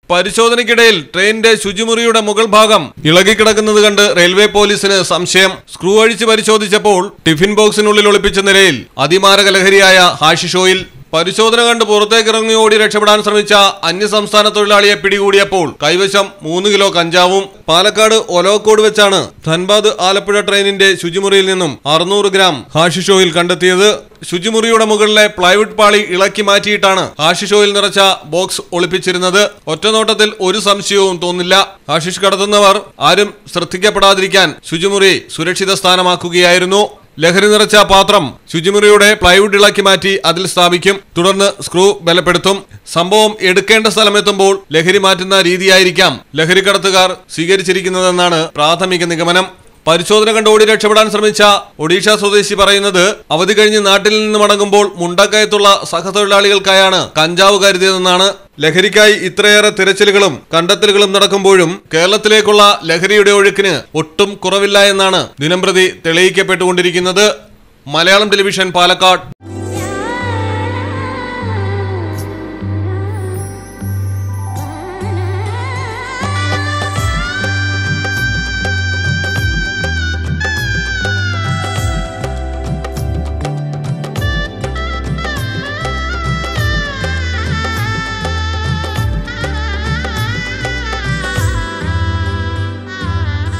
പരിശോധനയ്ക്കിടയിൽ ട്രെയിനിന്റെ ശുചിമുറിയുടെ മുകൾ ഭാഗം ഇളകിക്കിടക്കുന്നത് കണ്ട് റെയിൽവേ പോലീസിന് സംശയം സ്ക്രൂ അഴിച്ച് പരിശോധിച്ചപ്പോൾ ടിഫിൻ ബോക്സിനുള്ളിൽ ഒളിപ്പിച്ച നിലയിൽ അതിമാരക ലഹരിയായ ഹാഷിഷ് ഓയിൽ പരിശോധന കണ്ട് പുറത്തേക്കിറങ്ങി ഓടി രക്ഷപ്പെടാൻ ശ്രമിച്ച അന്യസംസ്ഥാന തൊഴിലാളിയെ പിടികൂടിയപ്പോൾ കൈവശം മൂന്ന് കിലോ കഞ്ചാവും പാലക്കാട് ഒലോക്കോട് വെച്ചാണ് ധൻബാദ് ആലപ്പുഴ ട്രെയിനിന്റെ ശുചിമുറിയിൽ നിന്നും അറുന്നൂറ് ഗ്രാം ഹാഷിഷ് ഓയിൽ കണ്ടെത്തിയത് ശുചിമുറിയുടെ മുകളിലെ പ്ലൈവുഡ് പാളി ഇളക്കി മാറ്റിയിട്ടാണ് ഹാഷിഷ് ഓയിൽ നിറച്ച ബോക്സ് ഒളിപ്പിച്ചിരുന്നത് ഒറ്റനോട്ടത്തിൽ ഒരു സംശയവും തോന്നില്ല ഹാഷിഷ് കടത്തുന്നവർ ആരും ശ്രദ്ധിക്കപ്പെടാതിരിക്കാൻ ശുചിമുറി സുരക്ഷിത സ്ഥാനമാക്കുകയായിരുന്നു ലഹരി നിറച്ച പാത്രം ശുചിമുറിയുടെ പ്ലൈവുഡ് ഇളക്കി മാറ്റി അതിൽ സ്ഥാപിക്കും തുടർന്ന് സ്ക്രൂ ബലപ്പെടുത്തും സംഭവം എടുക്കേണ്ട സ്ഥലമെത്തുമ്പോൾ ലഹരി മാറ്റുന്ന രീതിയായിരിക്കാം ലഹരി കടത്തുകാർ സ്വീകരിച്ചിരിക്കുന്നതെന്നാണ് പ്രാഥമിക നിഗമനം പരിശോധന കണ്ട് ഓടി രക്ഷപ്പെടാൻ ശ്രമിച്ച ഒഡീഷ സ്വദേശി പറയുന്നത് അവധി കഴിഞ്ഞ് നാട്ടിൽ നിന്ന് മടങ്ങുമ്പോൾ മുണ്ടക്കയത്തുള്ള സഹതൊഴിലാളികൾക്കായാണ് കഞ്ചാവ് കരുതിയതെന്നാണ് ലഹരിക്കായി ഇത്രയേറെ തിരച്ചിലുകളും കണ്ടെത്തലുകളും നടക്കുമ്പോഴും കേരളത്തിലേക്കുള്ള ലഹരിയുടെ ഒഴുക്കിന് ഒട്ടും കുറവില്ല എന്നാണ് ദിനംപ്രതി തെളിയിക്കപ്പെട്ടുകൊണ്ടിരിക്കുന്നത് Malayalam television Palakkad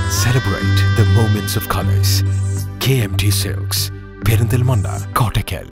Celebrate the moments of colors. KMT Silks, Perindalmanda, Kottakkal.